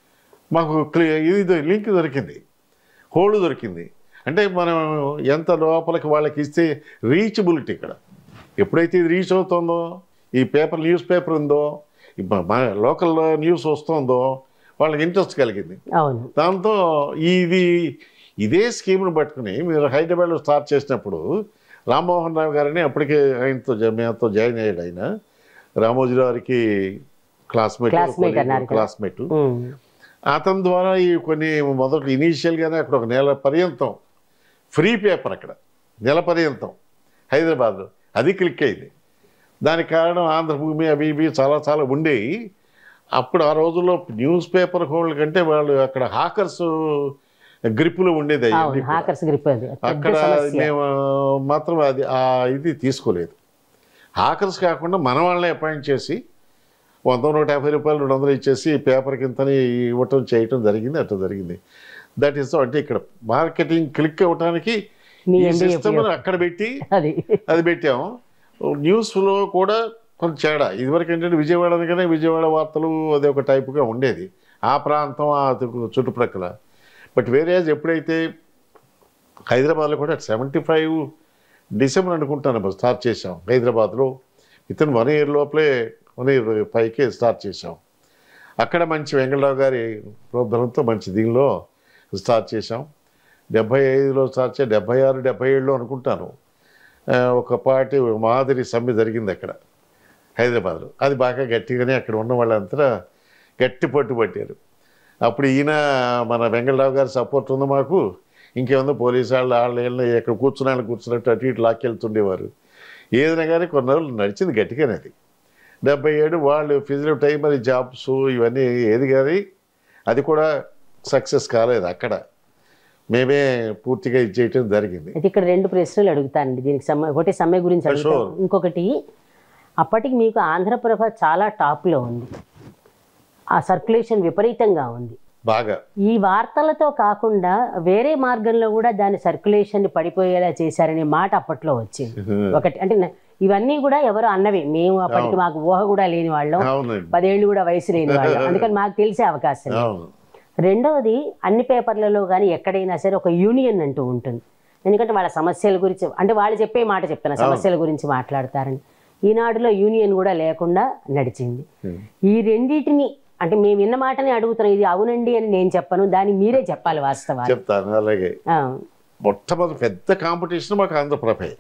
మాకు క్లి- ఇది లింక్ దొరికింది హోల్డ్ దొరికింది అంటే మనం ఎంత లోపలికి వాళ్ళకి ఇస్తే రీచబిలిటీ ఇక్కడ ఎప్పుడైతే ఇది రీచ్ అవుతుందో ఈ పేపర్ న్యూస్ పేపర్ ఉందో ఈ మ- మన లోకల్ న్యూస్ వస్తుందో వాళ్ళకి ఇంట్రెస్ట్ కలిగింది అవును దాంతో ఇది ఇదే స్కీమ్ను పట్టుకుని మీరు హైదరాబాద్లో స్టార్ట్ చేసినప్పుడు రామ్మోహన్ రావు గారిని అప్పటికే ఆయనతో జ- మేమతో జాయిన్ అయ్యాడు ఆయన రామోజీ గారికి క్లాస్మేట్ Classmate అన్నారు కదా. Classmate um. అతని ద్వారా ఈ కొన్ని మొదటి ఇనీషియల్గానే అక్కడ ఒక నెల పర్యంతం ఫ్రీ పేపర్ అక్కడ నెల పర్యంతం హైదరాబాద్లో అది క్లిక్ అయింది దానికి కారణం ఆంధ్రభూమి అవి ఇవి చాలా చాలా ఉండేవి అప్పుడు ఆ రోజుల్లో న్యూస్ పేపర్ హోల్డ్ కంటే వాళ్ళు అక్కడ హాకర్స్ గ్రిప్పులు ఉండేది అవన్నీ అవును కూడా. హాకర్స్ గ్రిప్ అది పెద్ద అక్కడ సమస్య మేము మాత్రం అది ఆ ఇది తీసుకోలేదు హాకర్స్ కాకుండా మన వాళ్ళని అపాయింట్ చేసి వంద నూట యాభై రూపాయలు రెండు వందలు ఇచ్చేసి ఈ పేపర్ కింతని ఇవ్వటం చేయటం జరిగింది అట్లా జరిగింది దట్ ఈస్ అంటే ఇక్కడ మార్కెటింగ్ క్లిక్ అవ్వటానికి మీ ఈ MBA సిస్టమ్ అక్కడ పెట్టి అది అది పెట్టాము న్యూస్లో కూడా కొంచెం తేడా ఇదివరకు ఏంటంటే విజయవాడ అనగానే విజయవాడ వార్తలు అది ఒక టైపుగా ఉండేది ఆ ప్రాంతం ఆ చుట్టు- చుట్టుప్రక్కల బట్ వేరే ఎప్పుడైతే హైదరాబాద్లో కూడా సెవెంటీ ఫైవ్ డిసెంబర్ అనుకుంటాను స్టార్ట్ చేసాం హైదరాబాద్లో ఇతను వన్ ఇయర్ లోపలే వన్ ఇయర్ పైకే స్టార్ట్ చేసాం అక్కడ మంచి వెంకటరావు గారి ప్రోద్బలంతో మంచి దీనిలో స్టార్ట్ చేసాం డెబ్భై ఐదులో స్టార్ట్ చేసి డెబ్భై ఆరు డెబ్భై ఏడులో అనుకుంటాను ఆ, ఒక పార్టీ మాదిరి సమ్మె జరిగింది అక్కడ హైదరాబాద్లో అది బాగా గట్టిగానే అక్కడ ఉన్న వాళ్ళంతా గట్టి పట్టు పట్టారు అప్పుడు ఈయన మన వెంకటరావు గారి సపోర్ట్ ఉంది మాకు ఇంకేముందో పోలీసు వాళ్ళు వాళ్ళు వీళ్ళు ఎక్కడ కూర్చున్న వాళ్ళు కూర్చున్నట్టు అటు ఇటు లాక్కెళ్తుండేవారు ఏదైనా కానీ కొన్ని రోజులు నడిచింది గట్టిగానే అది డెబ్బై ఏడు వాళ్ళు ఫిజికల్ టైమరీ జాబ్స్ ఇవన్నీ ఏది కానీ అది కూడా సక్సెస్ కాలేదు అక్కడ మేమే పూర్తిగా ఇది చేయటం జరిగింది అయితే ఇక్కడ రెండు ప్రశ్నలు అడుగుతానండి దీనికి సమ్మె ఒకటి సమ్మె గురించి అడుగుతాను Sure. ఇంకొకటి అప్పటికి మీకు ఆంధ్రప్రభ చాలా టాప్లో ఉంది ఆ సర్క్యులేషన్ విపరీతంగా ఉంది బాగా ఈ వార్తలతో కాకుండా వేరే మార్గంలో కూడా దాని సర్క్యులేషన్ పడిపోయేలా చేశారనే మాట అప్పట్లో వచ్చింది ఒకటి అంటే న- ఇవన్నీ కూడా ఎవరు అన్నవి మేము అప్పటికి మాకు ఊహ కూడా లేని వాళ్ళం అవునండి పదేళ్ళు కూడా వయసు లేని వాళ్ళం అందుకని మాకు తెలిసే అవకాశం లేదు. అవును రెండవది అన్ని పేపర్లలో కానీ ఎక్కడైనా సరే ఒక యూనియన్ అంటూ ఉంటుంది ఎందుకంటే వాళ్ళ సమస్యల గురించి అంటే వాళ్ళు చెప్పే మాట చెప్తాను సమస్యల గురించి మాట్లాడతారని ఈనాడులో యూనియన్ కూడా లేకుండా నడిచింది ఈ రెండింటిని అంటే మేము విన్న మాటనే అడుగుతున్నాం ఇది అవునండి అని నేను చెప్పను దాన్ని మీరే చెప్పాలి వాస్తవాలు చెప్తాను అలాగే ఆ, మొట్టమొదటి పెద్ద కాంపిటీషన్ మాకు ఆంధ్రప్రభే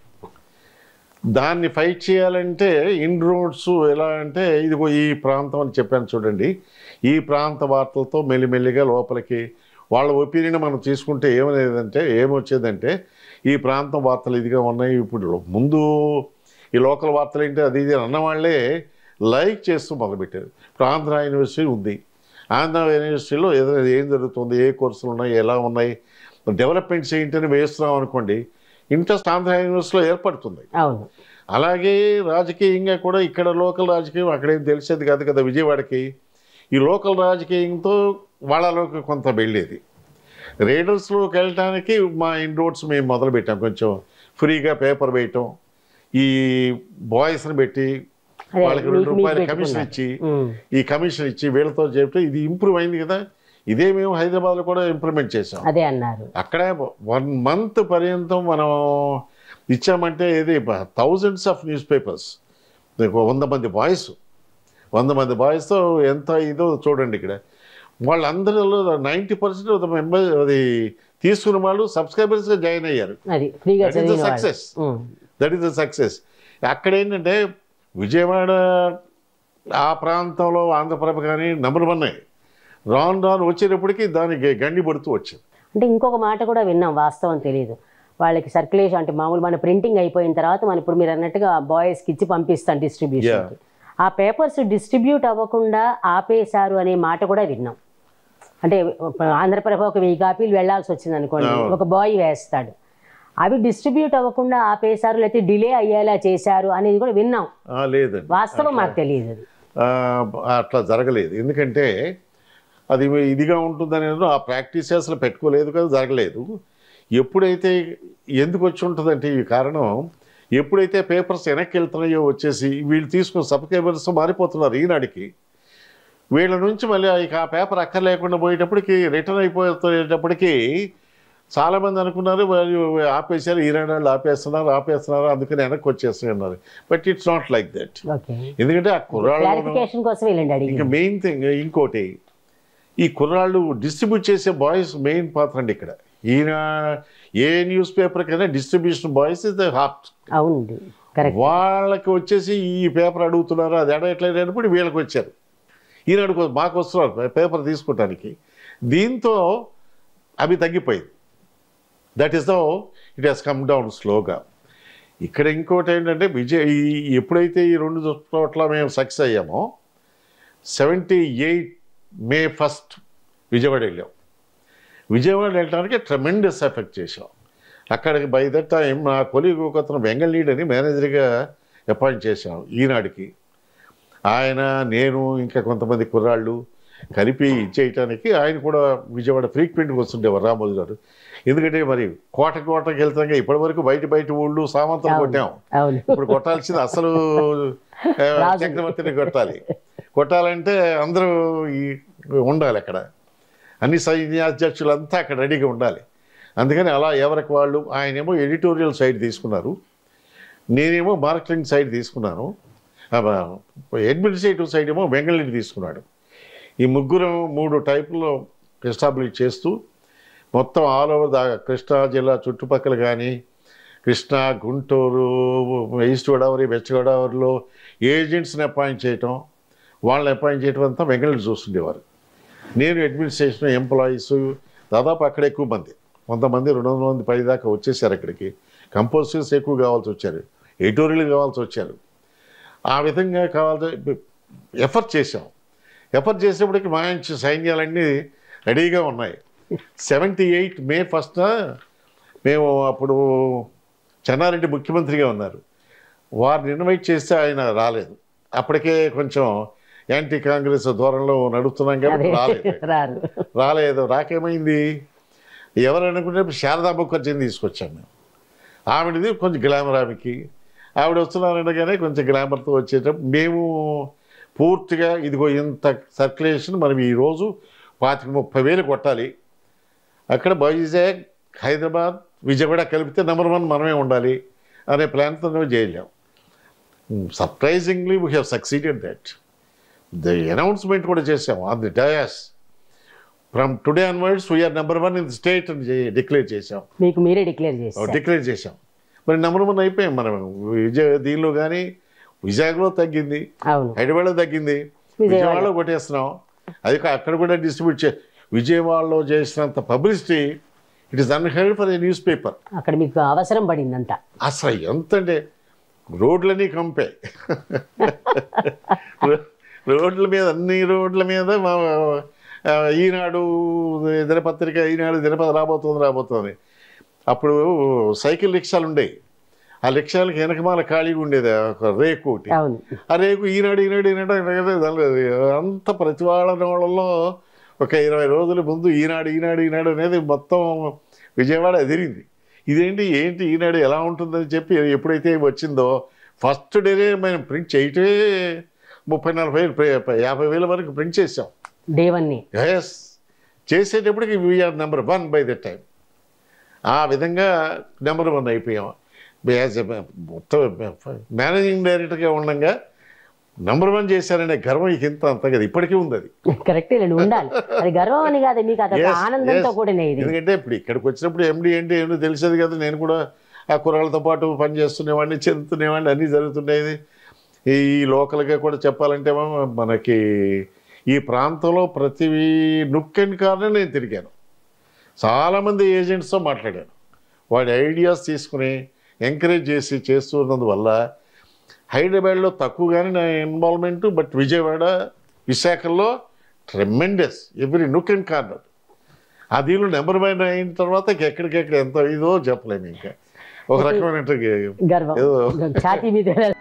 దాన్ని ఫైట్ చేయాలంటే ఇన్ రోడ్స్ ఎలా అంటే ఇదిగో ఈ ప్రాంతం అని చెప్పాను చూడండి ఈ ప్రాంత వార్తలతో మెల్లిమెల్లిగా లోపలికి వాళ్ళ ఒపీనియన్ మనం తీసుకుంటే ఏమనేదంటే ఏమొచ్చేదంటే ఈ ప్రాంతం వార్తలు ఇదిగా ఉన్నాయి ఇప్పుడు ముందు ఈ లోకల్ వార్తలు ఏంటి అది ఇది అన్న వాళ్ళే లైక్ చేస్తూ మొదలుపెట్టారు ఇప్పుడు ఆంధ్ర యూనివర్సిటీ ఉంది ఆంధ్ర యూనివర్సిటీలో ఏదైనా ఏం జరుగుతుంది ఏ కోర్సులు ఉన్నాయి ఎలా ఉన్నాయి డెవలప్మెంట్స్ ఏంటని వేస్తున్నాం అనుకోండి ఇంట్రెస్ట్ ఆంధ్ర యూనివర్సిటీలో ఏర్పడుతుంది అవును అలాగే రాజకీయంగా కూడా ఇక్కడ లోకల్ రాజకీయం అక్కడేం తెలిసేది కాదు కదా విజయవాడకి ఈ లోకల్ రాజకీయంతో వాళ్ళలోకి కొంత వెళ్ళేది రేడర్స్లోకి వెళ్ళటానికి మా ఇన్ రోడ్స్ మేము మొదలుపెట్టాం కొంచెం ఫ్రీగా పేపర్ వేయటం ఈ బాయ్స్ని పెట్టి అదే, వాళ్ళకి మీకు- రెండు మీకు రూపాయల పెట్టుకున్నారు. కమిషన్ ఇచ్చి ఉమ్, ఈ కమిషన్ ఇచ్చి వీళ్ళతో చెప్తే ఇది ఇంప్రూవ్ అయింది కదా ఇదే మేము హైదరాబాద్లో కూడా ఇంప్లిమెంట్ చేసాం అదే అన్నారు అక్కడ వన్ మంత్ పర్యంతం మనం ఇచ్చామంటే ఇది థౌజండ్స్ ఆఫ్ న్యూస్ పేపర్స్ వంద మంది బాయ్స్ వంద మంది బాయ్స్తో ఎంత ఇదో చూడండి ఇక్కడ వాళ్ళందరిలో నైంటీ పర్సెంట్ మెంబర్ అది తీసుకున్న వాళ్ళు సబ్స్క్రైబర్స్గా జాయిన్ అయ్యారు అది ఫ్రీగా దట్ ఈస్ ద చదివిన వాళ్ళు. Success um, that is the success అక్కడ ఏంటంటే విజయవాడ ఆ ప్రాంతంలో ఆంధ్రప్రభ కానీ నెంబర్ వన్ రాను రాను వచ్చేటప్పటికి దానికి గండి పడుతూ వచ్చింది అంటే ఇంకొక మాట కూడా విన్నాం వాస్తవం తెలియదు వాళ్ళకి సర్క్యులేషన్ అంటే మామూలు మన ప్రింటింగ్ అయిపోయిన తర్వాత మనం ఇప్పుడు మీరు అన్నట్టుగా బాయ్స్కి ఇచ్చి పంపిస్తాం డిస్ట్రిబ్యూషన్ ఆ పేపర్స్ డిస్ట్రిబ్యూట్ అవ్వకుండా ఆపేశారు అనే మాట కూడా విన్నాం అంటే ఆంధ్రప్రభ ఒక వెయ్యి కాపీలు వెళ్లాల్సి వచ్చింది అనుకోండి ఒక బాయ్ వేస్తాడు అవి డిస్ట్రిబ్యూట్ అవ్వకుండా ఆపేశారు లేకపోతే డిలే అయ్యేలా చేశారు అనేది కూడా విన్నాం ఆ, లేదండి వాస్తవం మాకు తెలియదు అది ఆ, అట్లా జరగలేదు ఎందుకంటే అది ఇదిగా ఉంటుందని ఆ ప్రాక్టీస్ అసలు పెట్టుకోలేదు కదా జరగలేదు ఎప్పుడైతే ఎందుకు వచ్చి ఉంటుందంటే ఈ కారణం ఎప్పుడైతే పేపర్స్ వెనక్కి వెళ్తున్నాయో వచ్చేసి వీళ్ళు తీసుకున్న సబ్స్క్రైబర్స్ మారిపోతున్నారు ఈనాడికి వీళ్ళ నుంచి మళ్ళీ ఇక ఆ పేపర్ అక్కర్లేకుండా పోయేటప్పటికి రిటర్న్ అయిపోయేటప్పటికి చాలామంది అనుకున్నారు వాళ్ళు ఆపేశారు ఈనాడు వాళ్ళు ఆపేస్తున్నారు ఆపేస్తున్నారు అందుకని వెనక్కి వచ్చేస్తున్నారు but it's not like that okay ఎందుకంటే ఆ కుర్రాళ్ళు క్లారిఫికేషన్ కోసం వెళ్ళండి అడిగి ఇంకా మెయిన్ థింగ్ ఇంకోటి ఈ కుర్రాళ్ళు డిస్ట్రిబ్యూట్ చేసే బాయ్స్ మెయిన్ పాత్ర అండి ఇక్కడ ఈయన ఏ న్యూస్ పేపర్ కైనా distribution boys is the heart అవునండి కరెక్ట్ వాళ్ళకి వచ్చేసి ఈ పేపర్ అడుగుతున్నారు అది అడగట్లేనప్పుడు వీళ్ళకి వచ్చారు ఈనాడు కో- మాకు వస్తున్నారు పేపర్ తీసుకోవటానికి దీంతో అవి తగ్గిపోయింది that is the it has come down స్లోగా ఇక్కడ ఇంకోటి ఏంటంటే విజయ్ ఈ- ఎప్పుడైతే ఈ రెండు చోట్ల మేము సక్సెస్ అయ్యామో seventy eight May first Vijayawada వెళ్ళాం విజయవాడ వెళ్ళడానికి ట్రెమెండస్ ఎఫెక్ట్ చేసాం అక్కడికి బై దట్ టైం నా కొలీగ్ ఒక అతను వెంగళీడ్ అని మేనేజర్గా అపాయింట్ చేశాం ఈనాడికి ఆయన నేను ఇంకా కొంతమంది కుర్రాళ్ళు కలిపి ఇచ్చేయటానికి ఆయన కూడా విజయవాడ ఫ్రీక్వెంట్గా వస్తుండేవారు రామోజు గారు ఎందుకంటే మరి కోట కోటకి వెళ్తాం ఇప్పటి వరకు బయట బయట ఊళ్ళు సామంతం కొట్టాం అవును ఇప్పుడు కొట్టాల్సింది అసలు ఆ, రాజు. చక్రవర్తిని కొట్టాలి కొట్టాలంటే అందరూ ఈ- ఉండాలి అక్కడ అన్ని సైన్యాధ్యక్షులు అంతా అక్కడ రెడీగా ఉండాలి అందుకని అలా ఎవరికి వాళ్ళు ఆయనేమో ఎడిటోరియల్ సైడ్ తీసుకున్నారు నేనేమో మార్కెటింగ్ సైడ్ తీసుకున్నాను అడ్మినిస్ట్రేటివ్ సైడ్ ఏమో బెంగళూరు తీసుకున్నాడు ఈ ముగ్గురు మూడు టైపుల్లో ఎస్టాబ్లిష్ చేస్తూ మొత్తం ఆల్ ఓవర్ దా కృష్ణా జిల్లా చుట్టుపక్కల కానీ కృష్ణా గుంటూరు ఈస్ట్ గోదావరి వెస్ట్ గోదావరిలో ఏజెంట్స్ని అపాయింట్ చేయటం వాళ్ళని అపాయింట్ చేయటం అంతా బెంగళూరు చూస్తుండేవారు నేను అడ్మినిస్ట్రేషన్ ఎంప్లాయీస్ దాదాపు అక్కడ ఎక్కువ మంది వంద మంది రెండు వందల మంది పై దాకా వచ్చేసారు అక్కడికి కంపోజర్స్ ఎక్కువ కావాల్సి వచ్చారు ఎడిటోరియల్ కావాల్సి వచ్చారు ఆ విధంగా కావాల్సి ఎఫర్ట్ చేసాం ఎఫర్ట్ చేసేప్పటికి మంచి సైన్యాలన్నీ రెడీగా ఉన్నాయి సెవెంటీ ఎయిట్ మే ఫస్ట్ మేము అప్పుడు చెన్నారెడ్డి ముఖ్యమంత్రిగా ఉన్నారు వారిని ఇన్వైట్ చేస్తే ఆయన రాలేదు అప్పటికే కొంచెం యాంటీ కాంగ్రెస్ ధోరణిలో నడుస్తున్నాం కాబట్టి రాలేదు అదే రారు రాలేదు రాకేమైంది ఎవరు అనుకుంటే శారదా ముఖర్జీని తీసుకొచ్చాం మేము ఆవిడది కొంచెం గ్లామర్ ఆమెకి ఆవిడ వస్తున్నారనగానే కొంచెం గ్లామర్తో వచ్చేటప్పుడు మేము పూర్తిగా ఇదిగో ఇంత సర్క్యులేషన్ మనం ఈరోజు పాతిక ముప్పై వేలు కొట్టాలి అక్కడ వైజాగ్ హైదరాబాద్ విజయవాడ కలిపితే నెంబర్ వన్ మనమే ఉండాలి అనే ప్లాన్తో మేము చేయలేం surprisingly we have succeeded that the announcement కూడా చేసాం on the dais from today onwards we are number one in the state అని డిక్లేర్ చేసాం మీకు మీరే డిక్లేర్ చేస్తారు డిక్లేర్ చేసాం మరి నెంబర్ వన్ అయిపోయాం మనం విజయ దీనిలో కానీ విజయవాడలో తగ్గింది అవును హైదరాబాద్లో తగ్గింది విజయవాడ. విజయవాడలో కొట్టేస్తున్నాం అది కా- అక్కడ కూడా డిస్ట్రిబ్యూట్ చే విజయవాడలో చేసినంత publicity it is unheard for a newspaper అక్కడ మీకు అవసరం పడిందంట అసలు ఎంత అంటే రోడ్లని కంపే రో- రోడ్ల మీద అన్ని రోడ్ల మీద మా ఆ, ఈనాడు దినపత్రిక ఈనాడు దినపత్రిక రాబోతుంది రాబోతుంది అప్పుడు సైకిల్ రిక్షాలు ఉండేవి ఆ రిక్షాలకి వెనకమాల ఖాళీగా ఉండేది ఒక రేకు ఒకటి అవును ఆ రేకు ఈనాడు ఈనాడు ఈనాడు ఈనాడు దానిలో అంత ప్రతివాడనంలో ఒక ఇరవై రోజుల ముందు ఈనాడు ఈనాడు ఈనాడు అనేది మొత్తం విజయవాడ ఎదిరింది ఇదేంటి ఏంటి ఈనాడు ఎలా ఉంటుందని చెప్పి ఎప్పుడైతే వచ్చిందో ఫస్ట్ డేనే మేము ప్రింట్ చేయటమే ముప్పై నలభై వేలు, యాభై వేల వరకు ప్రింట్ చేసాం డే వన్ని ఎస్ చేసేటప్పటికి we are number one by the time ఆ విధంగా నెంబర్ వన్ అయిపోయాం యాజ్ ఎ మొత్తం మేనేజింగ్ డైరెక్టర్గా ఉండగా నెంబర్ వన్ చేశారనే గర్వం ఇక ఇంత అంత కదా ఇప్పటికీ ఉంది అది కరెక్టే లేండి ఉండాలి అది గర్వం అని కాదు మీకు అదొక Yes, ఆనందంతో yes. కూడిన ఇది ఎందుకంటే ఇప్పుడు ఇక్కడికి వచ్చినప్పుడు ఎండి ఏంటి ఏంటో తెలిసేది కదా నేను కూడా ఆ కుర్రాళ్ళతో పాటు పని చేస్తునేవాడిని చెందుతునేవాడిని అన్నీ జరుగుతుండేది ఈ లోకల్గా కూడా చెప్పాలంటే ఏమో మనకి ఈ ప్రాంతంలో ప్రతి నుక్ అండ్ కార్నర్ నేను తిరిగాను చాలామంది ఏజెంట్స్తో మాట్లాడాను వాడి ఐడియాస్ తీసుకుని ఎంకరేజ్ చేసి చేస్తున్నందువల్ల హైదరాబాద్లో తక్కువగానే నా ఇన్వాల్వ్మెంట్ బట్ విజయవాడ విశాఖలో tremendous every nook and corner ఆ దీనిలో నెంబర్ వన్ అయిన తర్వాత ఇంక ఎక్కడికెక్కడ ఎంత ఇదో చెప్పలేము ఇంకా ఒక రకమైన గర్వం ఏదో ఛాతీ మీద